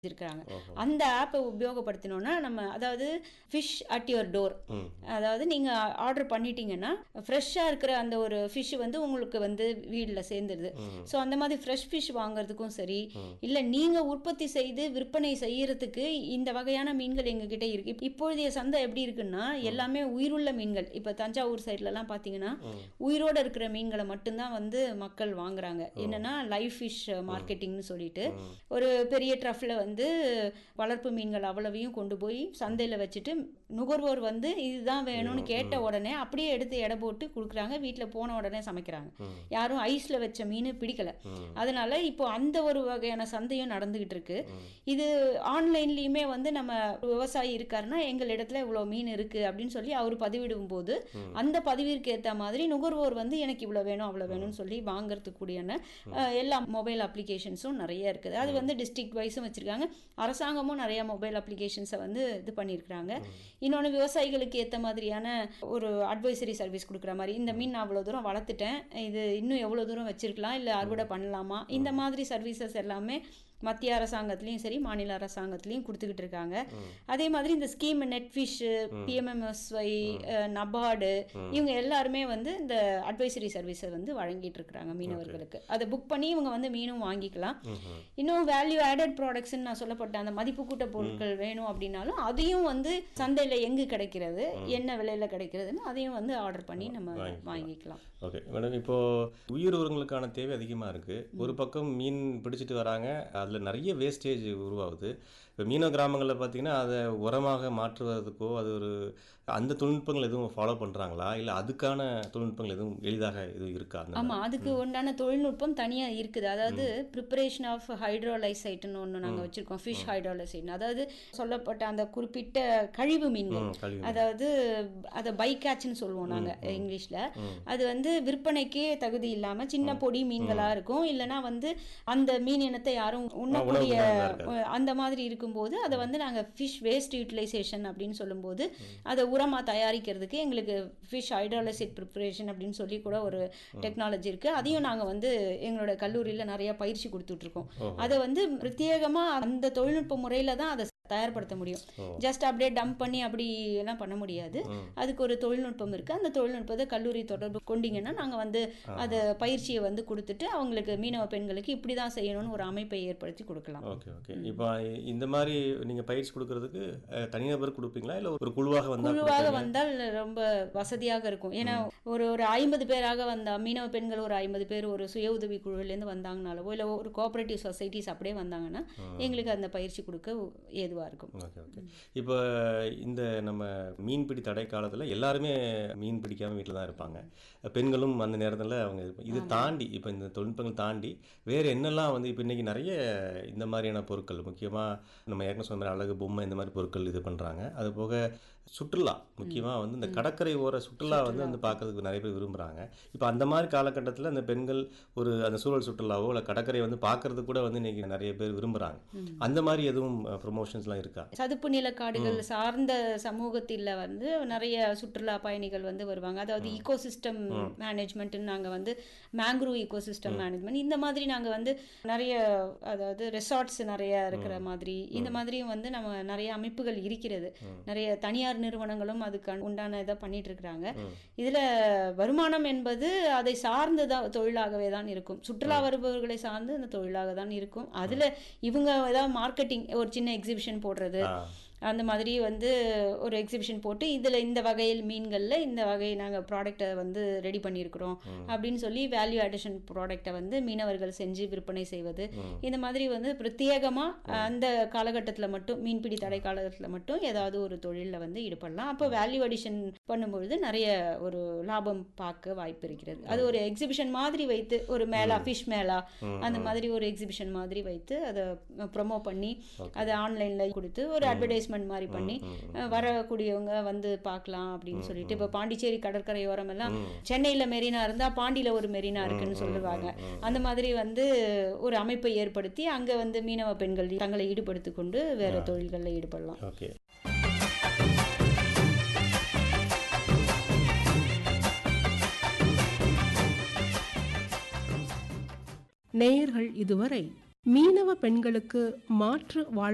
இருக்காங்க ஓஹோ. அந்த ஆப்பை உபயோகப்படுத்தினோன்னா நம்ம அதாவது ஃபிஷ் அட் யுவர் டோர் ம். அதாவது நீங்கள் ஆர்டர் பண்ணிட்டீங்கன்னா ஃப்ரெஷ்ஷாக இருக்கிற அந்த ஒரு ஃபிஷ் வந்து உங்களுக்கு வந்து வீட்டில் சேர்ந்துருது ம். ஸோ அந்த மாதிரி ஃப்ரெஷ் ஃபிஷ் வாங்குறதுக்கும் சரி ம். இல்லை நீங்கள் உற்பத்தி செய்து விற்பனை செய்யறதுக்கு இந்த வகையான மீன்கள் எங்ககிட்ட இருக்கு இப்ப- இப்பொழுதைய சந்தை எப்படி இருக்குன்னா எல்லாமே உயிருள்ள மீன்கள் இப்போ தஞ்சாவூர் சைட்லலாம் பார்த்தீங்கன்னா ம். உயிரோட இருக்கிற மீன்களை மட்டும்தான் வந்து மக்கள் வாங்குறாங்க என்னன்னா லைவ் ஃபிஷ் மார்க்கெட்டிங்னு சொல்லிட்டு ம். ஒரு பெரிய ட்ரஃப்ல வந்து வளர்ப்பு மீன்கள் அவ்வளவையும் கொண்டு போய் சந்தையில வச்சுட்டு நுகர்வோர் வந்து இதுதான் வேணும்னு கேட்ட உடனே அப்படியே எடுத்து எடை போட்டு கொடுக்குறாங்க வீட்டில் போன உடனே சமைக்கிறாங்க ம். யாரும் ஐஸ்ல வச்ச மீன் பிடிக்கல ம். அதனால இப்போ அந்த ஒரு வகையான சந்தையும் நடந்துகிட்டு இருக்கு ம். இது ஆன்லைன்லயுமே வந்து நம்ம ஒரு விவசாயி இருக்காருன்னா எங்கள் இடத்துல இவ்வளோ மீன் இருக்கு அப்படின்னு சொல்லி அவர் பதிவிடும் போது ம். அந்த பதிவிற்கு ஏற்ற மாதிரி நுகர்வோர் வந்து எனக்கு இவ்வளோ வேணும் அவ்வளோ வேணும்னு சொல்லி வாங்குறதுக்கு கூடியான அஹ், எல்லா மொபைல் அப்ளிகேஷன்ஸும் நிறைய இருக்குது அது வந்து டிஸ்ட்ரிக்ட் வைஸும் வச்சிருக்காங்க அரசாங்கமும் நிறைய மொபைல் அப்ளிகேஷன்ஸை வந்து இது பண்ணியிருக்கிறாங்க இன்னொன்று விவசாயிகளுக்கு ஏற்ற மாதிரியான ஒரு அட்வைசரி சர்வீஸ் கொடுக்குற மாதிரி இந்த மீன் நான் அவ்வளோ தூரம் வளர்த்துட்டேன் இது இன்னும் எவ்வளோ தூரம் வச்சிருக்கலாம் இல்லை அறுவடை பண்ணலாமா இந்த மாதிரி சர்வீசஸ் எல்லாமே மத்திய அரசாங்கத்துலேயும் சரி மாநில அரசாங்கத்துலேயும் கொடுத்துக்கிட்டு இருக்காங்க அதே மாதிரி இந்த ஸ்கீம் நெட்ஃபிஷ் பிஎம்எம்எஸ்ஒய் நபார்டு இவங்க எல்லாருமே வந்து இந்த அட்வைசரி சர்வீஸை வந்து வழங்கிட்டு இருக்கிறாங்க மீனவர்களுக்கு அதை புக் பண்ணி இவங்க வந்து மீனும் வாங்கிக்கலாம் ம்ஹும். இன்னும் வேல்யூ ஆடட் ப்ராடக்ட்ஸ்னு நான் சொல்லப்பட்ட அந்த மதிப்பு கூட்ட பொருட்கள் வேணும் அப்படின்னாலும் அதையும் வந்து சந்தையில எங்கு கிடைக்கிறது என்ன விலையில கிடைக்கிறதுன்னு அதையும் வந்து ஆர்டர் பண்ணி நம்ம வாங்கிக்கலாம். வாங்கிக்கலாம் ஓகே மேடம் இப்போ உயிர் உரங்களுக்கான தேவை அதிகமாக இருக்குது ஒரு பக்கம் மீன் பிடிச்சிட்டு வராங்க அதில் நிறைய வேஸ்டேஜ் உருவாகுது இப்போ மீனவ கிராமங்களில் பார்த்தீங்கன்னா அதை உரமாக மாற்றுவதற்கோ அது ஒரு அந்த தொழில்நுட்பங்கள் எதுவும் ஃபாலோ பண்ணுறாங்களா இல்லை அதுக்கான தொழில்நுட்பங்கள் எதுவும் எளிதாக எதுவும் இருக்கா அந்த ஆமா அதுக்கு உண்டான தொழில்நுட்பம் தனியா இருக்குது அதாவது ப்ரிப்பரேஷன் ஆஃப் ஹைட்ரோலைசைட்னு ஒன்று நாங்க வச்சிருக்கோம் ஃபிஷ் ஹைட்ரோலைசைட் அதாவது சொல்லப்பட்ட அந்த குறிப்பிட்ட கழிவு மீன்கள் ம், கழிவு அதாவது அதை பைகேட்ச்னு சொல்லுவோம் நாங்க இங்கிலீஷ்ல அது வந்து விற்பனைக்கே தகுதி இல்லாம சின்ன பொடி மீன்களா இருக்கும் இல்லைன்னா வந்து அந்த மீன் இனத்தை யாரும் உண்ணக்கூடிய உணவுக்கு இருக்காது. அஹ், அந்த மாதிரி இருக்கும்போது அதை வந்து நாங்க ஃபிஷ் வேஸ்ட் யூட்டிலைசேஷன் அப்படின்னு சொல்லும்போது அதை உரமா தயாரிக்கிறதுக்கு எங்களுக்கு ஃபிஷ் ஹைட்ராலசிட் ப்ரிப்பரேஷன் அப்படின்னு சொல்லி கூட ஒரு டெக்னாலஜி இருக்கு அதையும் நாங்க வந்து எங்களோட கல்லூரியில நிறைய பயிற்சி கொடுத்துட்டு இருக்கோம் ஓஹோ. அதை வந்து பிரத்யேகமா அந்த தொழில்நுட்ப முறையில தான் அதை தயார்படுத்த முடியும் ஓ. ஜஸ்ட் அப்படியே டம்ப் பண்ணி அப்படி எல்லாம் பண்ண முடியாது ம். அதுக்கு ஒரு தொழில்நுட்பம் இருக்கு அந்த தொழில்நுட்பத்தை கல்லூரி தொடர்பு கொண்டீங்கன்னா நாங்க வந்து அதை பயிற்சியை வந்து கொடுத்துட்டு அவங்களுக்கு மீனவ பெண்களுக்கு இப்படி தான் செய்யணும்னு ஒரு அமைப்பை ஏற்படுத்தி கொடுக்கலாம் ஓகே ஓகே இப்போ இந்த மாதிரி நீங்கள் பயிற்சி கொடுக்கறதுக்கு அஹ், தனிநபர் கொடுப்பீங்களா இல்லை ஒரு குழுவாக வந்தால் குழுவாக வந்தால் ரொம்ப வசதியாக இருக்கும் ஏன்னா ஒரு ஒரு ஐம்பது பேராக வந்தா மீனவ பெண்கள் ஒரு ஐம்பது பேர் ஒரு சுய உதவி குழுவிலேருந்து வந்தாங்கனாலோ இல்லை ஒரு கோஆபரேட்டிவ் சொசைட்டிஸ் அப்படியே வந்தாங்கன்னா எங்களுக்கு அந்த பயிற்சி கொடுக்க ஏதுவாக இருக்கும் ஓகே ஓகே இப்போ இந்த நம்ம மீன்பிடி தடை காலத்தில் எல்லாருமே மீன் பிடிக்காம வீட்டில் தான் இருப்பாங்க பெண்களும் அந்த நேரத்தில் அவங்க இருப்பாங்க. இது தாண்டி இப்போ இந்த தொழில்நுட்பங்கள் தாண்டி வேறு என்னெல்லாம் வந்து இப்போ இன்றைக்கி நிறைய இந்த மாதிரியான பொருட்கள் முக்கியமாக நம்ம ஏற்கனவே சொன்ன மாதிரி அழகு பொம்மை இந்த மாதிரி பொருட்கள் இது பண்ணுறாங்க அது போக சுற்றுலா முக்கியமாக வந்து இந்த கடற்கரை ஓர சுற்றுலா வந்து வந்து பார்க்கறதுக்கு நிறைய பேர் விரும்புகிறாங்க இப்போ அந்த மாதிரி காலகட்டத்தில் அந்த பெண்கள் ஒரு அந்த சூழல் சுற்றுலாவோ இல்லை கடற்கரை வந்து பார்க்கறதுக்கு கூட வந்து இன்றைக்கி நிறைய பேர் விரும்புகிறாங்க அந்த மாதிரி எதுவும் ப்ரொமோஷன்ஸ்லாம் இருக்கா சதுப்பு நிலக்காடுகள் சார்ந்த சமூகத்தில் வந்து நிறைய சுற்றுலா பயணிகள் வந்து வருவாங்க அதாவது ஈகோசிஸ்டம் மேனேஜ்மெண்ட்னு நாங்கள் வந்து மேங்க்ரூவ் ஈகோசிஸ்டம் மேனேஜ்மெண்ட் இந்த மாதிரி நாங்கள் வந்து நிறைய அதாவது ரெசார்ட்ஸ் நிறைய இருக்கிற மாதிரி இந்த மாதிரியும் வந்து நம்ம நிறைய அமைப்புகள் இருக்கிறது நிறைய தனியார் நிறுவனங்களும் அதுக்கு உண்டான இதை பண்ணிட்டு இருக்கிறாங்க இதுல வருமானம் என்பது அதை சார்ந்து தான் தொழிலாகவே தான் இருக்கும் சுற்றுலா வருபவர்களை சார்ந்து அந்த தொழிலாக தான் இருக்கும் அதுல இவங்க ஏதாவது மார்க்கெட்டிங் ஒரு சின்ன எக்ஸிபிஷன் போடுறது ஆ அந்த மாதிரி வந்து ஒரு எக்ஸிபிஷன் போட்டு இதில் இந்த வகையில் மீன்களில் இந்த வகை நாங்கள் ப்ராடக்டை வந்து ரெடி பண்ணியிருக்கிறோம் அப்படின்னு சொல்லி வேல்யூ அடிஷன் ப்ராடக்டை வந்து மீனவர்கள் செஞ்சு விற்பனை செய்வது இந்த மாதிரி வந்து பிரத்யேகமாக அந்த காலகட்டத்தில் மட்டும் மீன்பிடி தடை காலகட்டத்தில் மட்டும் ஏதாவது ஒரு தொழிலில் வந்து ஈடுபடலாம் அப்போ வேல்யூ அடிஷன் பண்ணும்பொழுது நிறைய ஒரு லாபம் பார்க்க வாய்ப்பு இருக்கிறது அது ஒரு எக்ஸிபிஷன் மாதிரி வைத்து ஒரு மேலா ஃபிஷ் மேலா அந்த மாதிரி ஒரு எக்ஸிபிஷன் மாதிரி வைத்து அதை ப்ரொமோ பண்ணி அதை ஆன்லைனில் கொடுத்து ஒரு அட்வர்டைஸ்மெண்ட் மாதிரி பண்ணி அஹ், வரக்கூடியவங்க வந்து பார்க்கலாம் அப்படின்னு சொல்லிட்டு இப்போ பாண்டிச்சேரி கடற்கரையோரம் எல்லாம் சென்னையில மெரினா இருந்தா பாண்டியில ஒரு மெரினா இருக்குன்னு சொல்லுவாங்க அந்த மாதிரி வந்து ஒரு அமைப்பை ஏற்படுத்தி அங்க வந்து மீனவ பெண்கள் தங்களை ஈடுபடுத்திக் கொண்டு வேற தொழில்களில் ஈடுபடலாம் ஓகே நேயர்கள் இதுவரை மீனவ பெண்களுக்கு மாற்று வாழ்